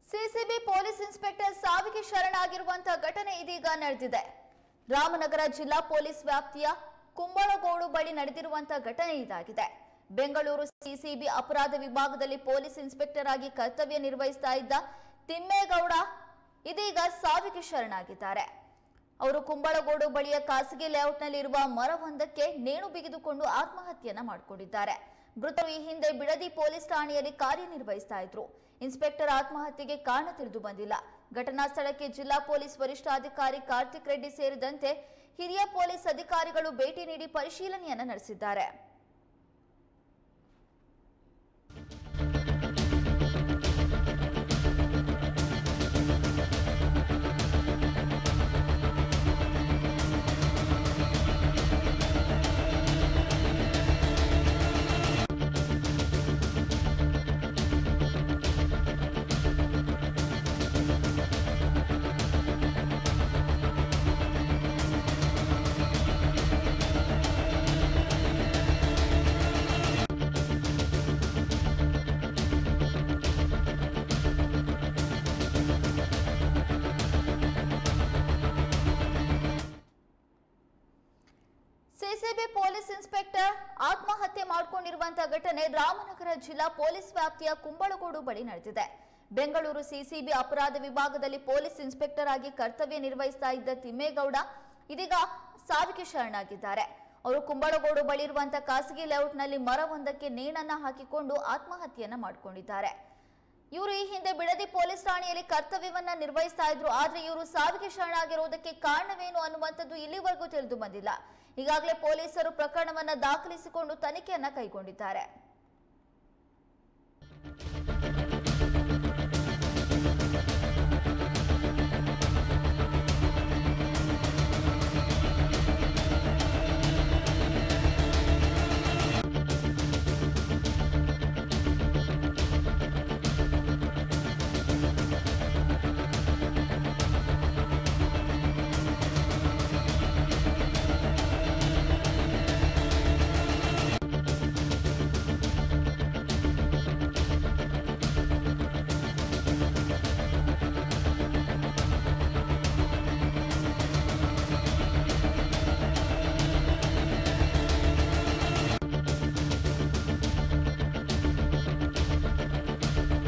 CCB police inspector ಸಾವಿಗೆ ಶರಣಾಗಿರುವಂತಹ ಘಟನೆ ಇದೀಗ ನಡೆದಿದೆ ರಾಮನಗರ ಜಿಲ್ಲಾ ಪೊಲೀಸ್ ವ್ಯಾಪ್ತಿಯ ಕುಂಬಳಗೋಡು ಬಳಿ ನಡೆದಿರುವಂತಹ ಘಟನೆ ಇದಾಗಿದೆ ಬೆಂಗಳೂರು ಸಿಸಿಬಿ ಅಪರಾಧ ವಿಭಾಗದಲ್ಲಿ ಪೊಲೀಸ್ ಇನ್ಸ್ಪೆಕ್ಟರ್ ಆಗಿ ಕರ್ತವ್ಯ ನಿರ್ವಹಿಸ್ತಾ ಇದ್ದ ತಿಮ್ಮೇಗೌಡ ಇದೀಗ ಸಾವಿಗೆ ಶರಣಾಗಿದ್ದಾರೆ ಅವರು ಕುಂಬಳಗೋಡು ಬಳಿಯ ಖಾಸಗಿ ಲೇಔಟ್ನಲ್ಲಿರುವ ಮರವೊಂದಕ್ಕೆ ನೇಣು ಬಿಗಿದುಕೊಂಡು ಆತ್ಮಹತ್ಯೆಯನ್ನ ಮಾಡಿಕೊಂಡಿದ್ದಾರೆ ಮೃತರು ಈ ಹಿಂದೆ ಬಿಡದಿ ಪೊಲೀಸ್ ಠಾಣೆಯಲ್ಲಿ ಕಾರ್ಯನಿರ್ವಹಿಸ್ತಾ ಇದ್ರು ಇನ್ಸ್ಪೆಕ್ಟರ್ ಆತ್ಮಹತ್ಯೆಗೆ ಕಾರಣ ತಿಳಿದು ಬಂದಿಲ್ಲ ಘಟನಾ ಸ್ಥಳಕ್ಕೆ ಜಿಲ್ಲಾ ಪೊಲೀಸ್ ವರಿಷ್ಠಾಧಿಕಾರಿ ಕಾರ್ತಿಕ್ ರೆಡ್ಡಿ ಸೇರಿದಂತೆ ಹಿರಿಯ ಪೊಲೀಸ್ ಅಧಿಕಾರಿಗಳು ಭೇಟಿ ನೀಡಿ ಪರಿಶೀಲನೆಯನ್ನ ನಡೆಸಿದ್ದಾರೆ ಸಿಸಿಬಿ ಪೊಲೀಸ್ ಇನ್ಸ್ಪೆಕ್ಟರ್ ಆತ್ಮಹತ್ಯೆ ಮಾಡಿಕೊಂಡಿರುವಂತಹ ಘಟನೆ ರಾಮನಗರ ಜಿಲ್ಲಾ ಪೊಲೀಸ್ ವ್ಯಾಪ್ತಿಯ ಕುಂಬಳಗೋಡು ಬಳಿ ನಡೆದಿದೆ ಬೆಂಗಳೂರು ಸಿಸಿಬಿ ಅಪರಾಧ ವಿಭಾಗದಲ್ಲಿ ಪೊಲೀಸ್ ಇನ್ಸ್ಪೆಕ್ಟರ್ ಆಗಿ ಕರ್ತವ್ಯ ನಿರ್ವಹಿಸ್ತಾ ಇದ್ದ ತಿಮ್ಮೇಗೌಡ ಇದೀಗ ಸಾವಿಗೆ ಶರಣಾಗಿದ್ದಾರೆ ಅವರು ಕುಂಬಳಗೋಡು ಬಳಿ ಇರುವಂತಹ ಖಾಸಗಿ ಲೇಔಟ್ನಲ್ಲಿ ಮರವೊಂದಕ್ಕೆ ನೇಣನ್ನ ಹಾಕಿಕೊಂಡು ಆತ್ಮಹತ್ಯೆಯನ್ನ ಮಾಡಿಕೊಂಡಿದ್ದಾರೆ ಇವರು ಈ ಹಿಂದೆ ಬಿಡದಿ ಪೊಲೀಸ್ ಠಾಣೆಯಲ್ಲಿ ಕರ್ತವ್ಯವನ್ನ ನಿರ್ವಹಿಸ್ತಾ ಇದ್ರು ಆದ್ರೆ ಇವರು ಸಾವಿಗೆ ಶರಣಾಗಿರುವುದಕ್ಕೆ ಕಾರಣವೇನು ಅನ್ನುವಂಥದ್ದು ಇಲ್ಲಿವರೆಗೂ ತಿಳಿದು ಬಂದಿಲ್ಲ ಈಗಾಗಲೇ ಪೊಲೀಸರು ಪ್ರಕರಣವನ್ನ ದಾಖಲಿಸಿಕೊಂಡು ತನಿಖೆಯನ್ನ ಕೈಗೊಂಡಿದ್ದಾರೆ